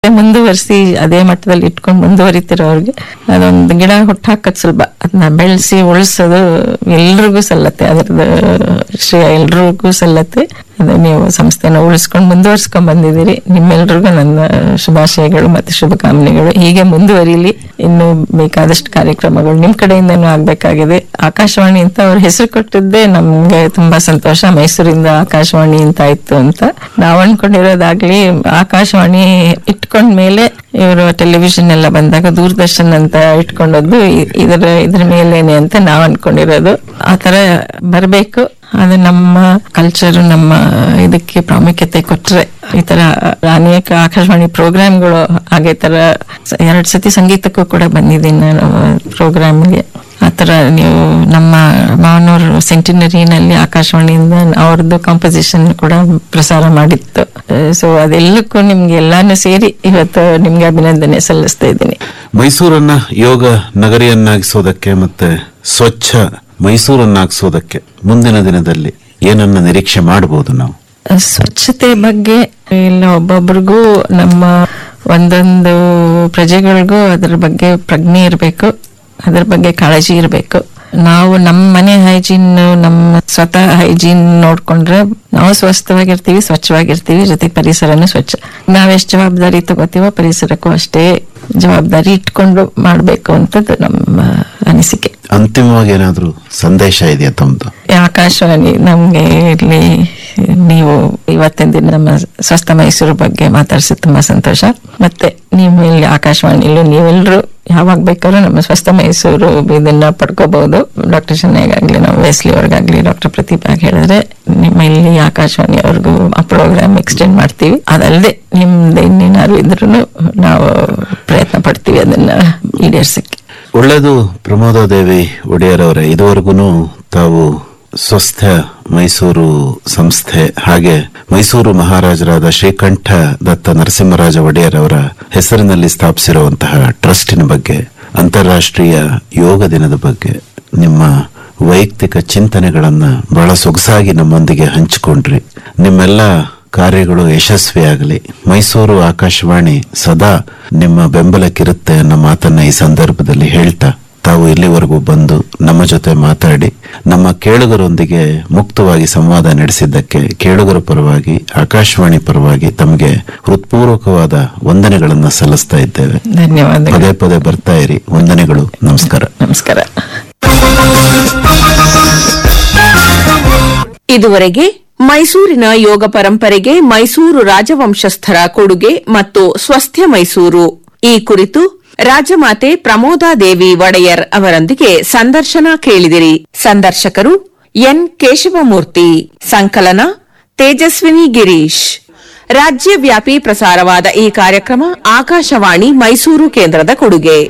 ಮುಂದುವರಿಸಿ ಅದೇ ಮಟ್ಟದಲ್ಲಿ ಇಟ್ಕೊಂಡು ಮುಂದುವರಿತಿರೋರ್ಗೆ ಅದೊಂದು ಗಿಡ ಹುಟ್ಟಾಕದ್ ಸುಲಭ ಅದನ್ನ ಬೆಳೆಸಿ ಉಳಿಸೋದು ಎಲ್ರಿಗೂ ಸಲ್ಲತ್ತೆ ಅದರದ್ದು ಶ್ರೇಯ ಎಲ್ರಿಗೂ ಸಲ್ಲತ್ತೆ ಅದು ನೀವು ಸಂಸ್ಥೆನ ಉಳಿಸ್ಕೊಂಡು ಮುಂದುವರ್ಸ್ಕೊಂಡ್ ಬಂದಿದ್ದೀರಿ ನಿಮ್ಮೆಲ್ರಿಗೂ ನನ್ನ ಶುಭಾಶಯಗಳು ಮತ್ತೆ ಶುಭಕಾಮನೆಗಳು ಹೀಗೆ ಮುಂದುವರಿಲಿ ಇನ್ನು ಬೇಕಾದಷ್ಟು ಕಾರ್ಯಕ್ರಮಗಳು ನಿಮ್ ಕಡೆಯಿಂದನೂ ಆಗ್ಬೇಕಾಗಿದೆ ಆಕಾಶವಾಣಿ ಅಂತ ಅವ್ರ ಹೆಸರು ಕೊಟ್ಟಿದ್ದೇ ನಮ್ಗೆ ತುಂಬಾ ಸಂತೋಷ ಮೈಸೂರಿಂದ ಆಕಾಶವಾಣಿ ಅಂತ ಆಯ್ತು ಅಂತ ನಾವ್ ಅನ್ಕೊಂಡಿರೋದಾಗ್ಲಿ ಆಕಾಶವಾಣಿ ಇಟ್ಕೊಂಡ್ ಮೇಲೆ ಇವರು ಟೆಲಿವಿಷನ್ ಎಲ್ಲ ಬಂದಾಗ ದೂರದರ್ಶನ್ ಅಂತ ಇಟ್ಕೊಂಡದ್ದು ಇ- ಇದರ ಇದ್ರ ಮೇಲೇನೆ ಅಂತ ನಾವ್ ಅನ್ಕೊಂಡಿರೋದು ಆತರ ಬರ್ಬೇಕು ಅದು ನಮ್ಮ ಕಲ್ಚರ್ ನಮ್ಮ ಇದಕ್ಕೆ ಪ್ರಾಮುಖ್ಯತೆ ಕೊಟ್ರೆ ಈ ತರ ಅನೇಕ ಆಕಾಶವಾಣಿ ಪ್ರೋಗ್ರಾಮ್ಗಳು ಹಾಗೆ ತರ ಸ- ಎರಡ್ ಸತಿ ಸಂಗೀತಕ್ಕೂ ಕೂಡ ಬಂದಿದ್ದೀನಿ ನಾನು ಪ್ರೋಗ್ರಾಮ್ಗೆ ಆತರ ನೀವು ನಮ್ಮ ಮಾವನೂರು ಸೆಂಟಿನರಿನಲ್ಲಿ ಆಕಾಶವಾಣಿಯಿಂದ ಅವ್ರದ್ದು ಕಾಂಪೋಸಿಷನ್ ಕೂಡ ಪ್ರಸಾರ ಮಾಡಿತ್ತು ಸೊ ಅದೆಲ್ಲಕ್ಕೂ ನಿಮ್ಗೆ ಎಲ್ಲಾನು ಸೇರಿ ಇವತ್ತು ನಿಮ್ಗೆ ಅಭಿನಂದನೆ ಸಲ್ಲಿಸ್ತಾ ಇದ್ದೀನಿ ಮೈಸೂರನ್ನ ಯೋಗ ನಗರಿಯನ್ನಾಗಿಸೋದಕ್ಕೆ ಮತ್ತೆ ಸ್ವಚ್ಛ ಮೈಸೂರನ್ನಾಗಿಸೋದಕ್ಕೆ ಮುಂದಿನ ದಿನದಲ್ಲಿ ಏನನ್ನ ನಿರೀಕ್ಷೆ ಮಾಡಬಹುದು ನಾವು ಸ್ವಚ್ಛತೆ ಬಗ್ಗೆ ಇಲ್ಲ ಒಬ್ಬೊಬ್ರಿಗೂ ನಮ್ಮ ಒಂದೊಂದು ಪ್ರಜೆಗಳಿಗೂ ಅದ್ರ ಬಗ್ಗೆ ಪ್ರಜ್ಞೆ ಇರಬೇಕು ಅದ್ರ ಬಗ್ಗೆ ಕಾಳಜಿ ಇರಬೇಕು ನಾವು ನಮ್ಮ ಮನೆ ಹೈಜೀನ್ ನಮ್ಮ ಸ್ವತಃ ಹೈಜೀನ್ ನೋಡ್ಕೊಂಡ್ರೆ ನಾವು ಸ್ವಸ್ಥವಾಗಿರ್ತೀವಿ ಸ್ವಚ್ಛವಾಗಿರ್ತೀವಿ ಜೊತೆಗೆ ಪರಿಸರನು ಸ್ವಚ್ಛ ನಾವೆಷ್ಟು ಜವಾಬ್ದಾರಿ ತಗೋತೀವೋ ಪರಿಸರಕ್ಕೂ ಅಷ್ಟೇ ಜವಾಬ್ದಾರಿ ಇಟ್ಕೊಂಡು ಮಾಡ್ಬೇಕು ಅಂತದ್ದು ನಮ್ಮ ಅನಿಸಿಕೆ ಅಂತಿಮವಾಗಿ ಏನಾದ್ರೂ ಸಂದೇಶ ಇದೆಯಾ ತಮ್ದು ಆಕಾಶವಾಣಿ ನಮ್ಗೆ ಇಲ್ಲಿ ನೀವು ಇವತ್ತಿನ ದಿನ ನಮ್ಮ ಸ್ವಸ್ಥ ಮೈಸೂರು ಬಗ್ಗೆ ಮಾತಾಡ್ಸಿ ತುಂಬಾ ಸಂತೋಷ ಮತ್ತೆ ನೀವು ಇಲ್ಲಿ ಆಕಾಶವಾಣಿಲೂ ನೀವೆಲ್ಲರೂ ಯಾವಾಗ ಬೇಕಾದ್ರೂ ನಮ್ಮ ಸ್ವಸ್ಥ ಮೈಸೂರು ಇದನ್ನ ಪಡ್ಕೋಬಹುದು ಡಾಕ್ಟರ್ ಚೆನ್ನೈಗಾಗ್ಲಿ ನಮ್ಮ ವೆಸ್ಲಿ ಅವ್ರಿಗಾಗ್ಲಿ ಡಾಕ್ಟರ್ ಪ್ರತಿಭಾ ಹೇಳಿದ್ರೆ ನಿಮ್ಮ ಇಲ್ಲಿ ಆಕಾಶವಾಣಿ ಅವ್ರಿಗೂ ಆ ಪ್ರೋಗ್ರಾಮ್ ಎಕ್ಸ್ಟೆಂಡ್ ಮಾಡ್ತೀವಿ ಅದಲ್ಲದೆ ನಿಮ್ದು ಇನ್ನೇನಾದ್ರು ಇದ್ರೂ ನಾವು ಪ್ರಯತ್ನ ಪಡ್ತೀವಿ ಅದನ್ನ ಈಡೇರ್ಸಕ್ಕೆ ಒಳ್ಳೆಯದು ಪ್ರಮೋದಾದೇವಿ ಒಡೆಯರ್ ಅವರೇ ಇದುವರೆಗೂ ತಾವು ಸ್ವಸ್ಥ ಮೈಸೂರು ಸಂಸ್ಥೆ ಹಾಗೆ ಮೈಸೂರು ಮಹಾರಾಜರಾದ ಶ್ರೀಕಂಠ ದತ್ತ ನರಸಿಂಹರಾಜ ಒಡೆಯರ್ ಅವರ ಹೆಸರಿನಲ್ಲಿ ಸ್ಥಾಪಿಸಿರುವಂತಹ ಟ್ರಸ್ಟಿನ ಬಗ್ಗೆ ಅಂತಾರಾಷ್ಟ್ರೀಯ ಯೋಗ ದಿನದ ಬಗ್ಗೆ ನಿಮ್ಮ ವೈಯಕ್ತಿಕ ಚಿಂತನೆಗಳನ್ನ ಬಹಳ ಸೊಗಸಾಗಿ ನಮ್ಮೊಂದಿಗೆ ಹಂಚಿಕೊಂಡ್ರಿ ನಿಮ್ಮೆಲ್ಲ ಕಾರ್ಯಗಳು ಯಶಸ್ವಿಯಾಗಲಿ ಮೈಸೂರು ಆಕಾಶವಾಣಿ ಸದಾ ನಿಮ್ಮ ಬೆಂಬಲಕ್ಕಿರುತ್ತೆ ಅನ್ನೋ ಮಾತನ್ನ ಈ ಸಂದರ್ಭದಲ್ಲಿ ಹೇಳ್ತಾ ತಾವು ಇಲ್ಲಿವರೆಗೂ ಬಂದು ನಮ್ಮ ಜೊತೆ ಮಾತಾಡಿ ನಮ್ಮ ಕೇಳುಗರೊಂದಿಗೆ ಮುಕ್ತವಾಗಿ ಸಂವಾದ ನಡೆಸಿದ್ದಕ್ಕೆ ಕೇಳುಗರ ಪರವಾಗಿ ಆಕಾಶವಾಣಿ ಪರವಾಗಿ ತಮಗೆ ಹೃತ್ಪೂರ್ವಕವಾದ ವಂದನೆಗಳನ್ನ ಸಲ್ಲಿಸ್ತಾ ಇದ್ದೇವೆ ಧನ್ಯವಾದಗಳು ಪದೇ ಪದೇ ಬರ್ತಾ ಇರಿ ವಂದನೆಗಳು ನಮಸ್ಕಾರ ನಮಸ್ಕಾರ ಇದುವರೆಗೆ ಮೈಸೂರಿನ ಯೋಗ ಪರಂಪರೆಗೆ ಮೈಸೂರು ರಾಜವಂಶಸ್ಥರ ಕೊಡುಗೆ ಮತ್ತು ಸ್ವಸ್ಥ್ಯ ಮೈಸೂರು ಈ ಕುರಿತು ರಾಜಮಾತೆ ಪ್ರಮೋದಾದೇವಿ ಒಡೆಯರ್ ಅವರೊಂದಿಗೆ ಸಂದರ್ಶನ ಕೇಳಿದಿರಿ ಸಂದರ್ಶಕರು ಎನ್ ಕೇಶವಮೂರ್ತಿ ಸಂಕಲನ ತೇಜಸ್ವಿನಿ ಗಿರೀಶ್ ರಾಜ್ಯವ್ಯಾಪಿ ಪ್ರಸಾರವಾದ ಈ ಕಾರ್ಯಕ್ರಮ ಆಕಾಶವಾಣಿ ಮೈಸೂರು ಕೇಂದ್ರದ ಕೊಡುಗೆ